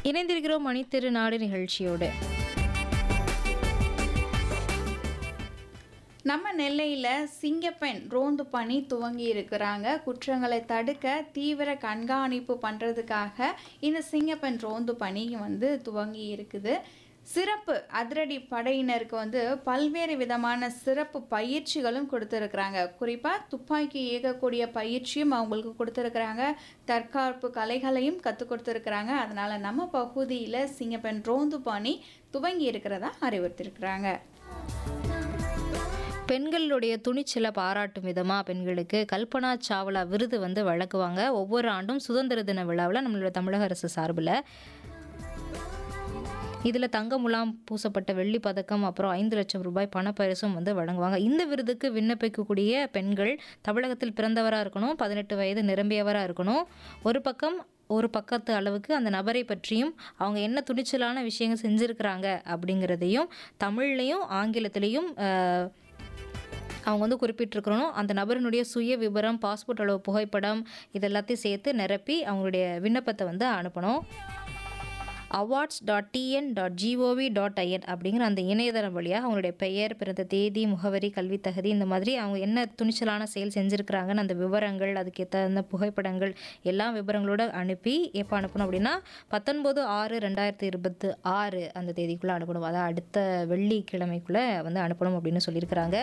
இணைந்திருக்கிறோம் மணித்திருநாடு நிகழ்ச்சியோடு நம்ம நெல்லையில் சிங்கப்பெண் ரோந்து பணி துவங்கி இருக்கிறாங்க குற்றங்களை தடுக்க தீவிர கண்காணிப்பு பண்ணுறதுக்காக இந்த சிங்கப்பெண் ரோந்து பணி வந்து துவங்கி இருக்குது சிறப்பு அதிரடி படையினருக்கு வந்து பல்வேறு விதமான சிறப்பு பயிற்சிகளும் கொடுத்துருக்குறாங்க குறிப்பாக துப்பாக்கி இயக்கக்கூடிய பயிற்சியும் அவங்களுக்கு கொடுத்துருக்குறாங்க தற்காப்பு கலைகளையும் கற்றுக் கொடுத்துருக்குறாங்க அதனால் நம்ம பகுதியில் சிங்கப்பெண் ரோந்து பணி துவங்கி இருக்கிறதா அறிவுறுத்திருக்கிறாங்க பெண்களுடைய துணிச்சலை பாராட்டும் விதமாக பெண்களுக்கு கல்பனா சாவ்லா விருது வந்து வழங்குவாங்க ஒவ்வொரு ஆண்டும் சுதந்திர தின விழாவில் நம்மளோட தமிழக அரசு சார்பில் இதில் தங்க முலாம் பூசப்பட்ட வெள்ளி பதக்கம் அப்புறம் ஐந்து லட்சம் ரூபாய் பணப்பரிசும் வந்து வழங்குவாங்க இந்த விருதுக்கு விண்ணப்பிக்கக்கூடிய பெண்கள் தமிழகத்தில் பிறந்தவராக இருக்கணும் பதினெட்டு வயது நிரம்பியவராக இருக்கணும் ஒரு பக்கம் ஒரு பக்கத்து அளவுக்கு அந்த நபரை பற்றியும் அவங்க என்ன துணிச்சலான விஷயங்கள் செஞ்சுருக்கிறாங்க அப்படிங்கிறதையும் தமிழ்லையும் ஆங்கிலத்திலையும் அஹ், அவங்க வந்து குறிப்பிட்டிருக்கணும் அந்த நபரினுடைய சுய விவரம் பாஸ்போர்ட் அளவு புகைப்படம் இது எல்லாத்தையும் சேர்த்து நிரப்பி அவங்களுடைய விண்ணப்பத்தை வந்து அனுப்பணும் awards dot TN dot GOV dot IN அப்படிங்கிற அந்த இணையதளம் வழியாக அவங்களுடைய பெயர் பிறந்த தேதி முகவரி கல்வி தகுதி இந்த மாதிரி அவங்க என்ன துணிச்சலான செயல் செஞ்சுருக்கிறாங்கன்னு அந்த விவரங்கள் அதுக்கு தகுந்த புகைப்படங்கள் எல்லா விவரங்களோட அனுப்பி எப்போ அனுப்பணும் அப்படின்னா பத்தொன்பது ஆறு ரெண்டாயிரத்தி இருபத்து ஆறு அந்த தேதிக்குள்ளே அனுப்பணும் அதாவது அடுத்த வெள்ளிக்கிழமைக்குள்ளே வந்து அனுப்பணும் அப்படின்னு சொல்லியிருக்கிறாங்க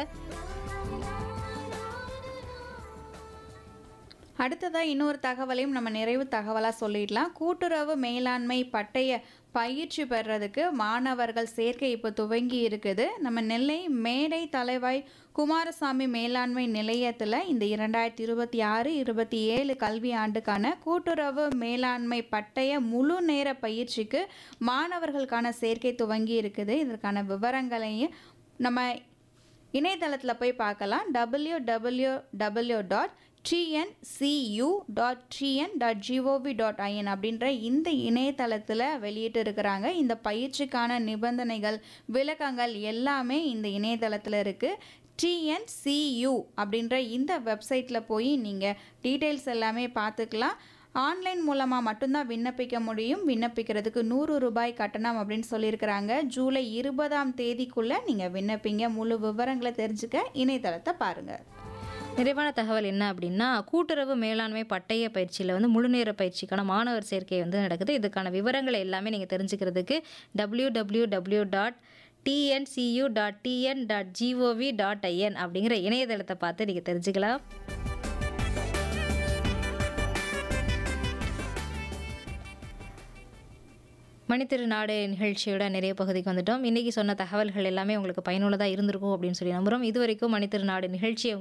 அடுத்ததாக இன்னொரு தகவலையும் நம்ம நிறைவு தகவலாக சொல்லிடலாம் கூட்டுறவு மேலாண்மை பட்டய பயிற்சி பெறதுக்கு மாணவர்கள் சேர்க்கை இப்போ துவங்கி இருக்குது நம்ம நெல்லை மேடை தலைவாய் குமாரசாமி மேலாண்மை நிலையத்தில் இந்த இரண்டாயிரத்தி இருபத்தி ஆறு இருபத்தி ஏழு கல்வி ஆண்டுக்கான கூட்டுறவு மேலாண்மை பட்டய முழு நேர பயிற்சிக்கு மாணவர்களுக்கான சேர்க்கை துவங்கி இருக்குது இதற்கான விவரங்களையும் நம்ம இணையதளத்தில் போய் பார்க்கலாம் W W W dot TNCU dot TN dot GOV dot IN அப்படின்ற இந்த இணையதளத்தில் வெளியிட்டு இருக்கிறாங்க இந்த பயிற்சிக்கான நிபந்தனைகள் விளக்கங்கள் எல்லாமே இந்த இணையதளத்தில் இருக்குது டிஎன்சியூ அப்படின்ற இந்த வெப்சைட்டில் போய் நீங்கள் டீட்டெயில்ஸ் எல்லாமே பார்த்துக்கலாம் ஆன்லைன் மூலமாக மட்டும்தான் விண்ணப்பிக்க முடியும் விண்ணப்பிக்கிறதுக்கு நூறு ரூபாய் கட்டணம் அப்படின்னு சொல்லியிருக்கிறாங்க ஜூலை இருபதாம் தேதிக்குள்ளே நீங்கள் விண்ணப்பிங்க முழு விவரங்களை தெரிஞ்சுக்க இணையதளத்தை பாருங்கள் நிறைவான தகவல் என்ன அப்படின்னா கூட்டுறவு மேலாண்மை பட்டய பயிற்சியில் வந்து முழுநேர பயிற்சிக்கான மாணவர் சேர்க்கை வந்து நடக்குது இதுக்கான விவரங்களை எல்லாமே நீங்கள் தெரிஞ்சுக்கிறதுக்கு W W W dot TNCU dot TN dot GOV dot IN அப்படிங்கிற இணையதளத்தை பார்த்து நீங்கள் தெரிஞ்சுக்கலாம் மணித்திரு நாடு நிகழ்ச்சியோட நிறைய பகுதிக்கு வந்துட்டோம் இன்றைக்கி சொன்ன தகவல்கள் எல்லாமே உங்களுக்கு பயனுள்ளதாக இருந்திருக்கும் அப்படின்னு சொல்லி நம்புகிறோம் இது வரைக்கும் மணித்திரு நாடு நிகழ்ச்சியை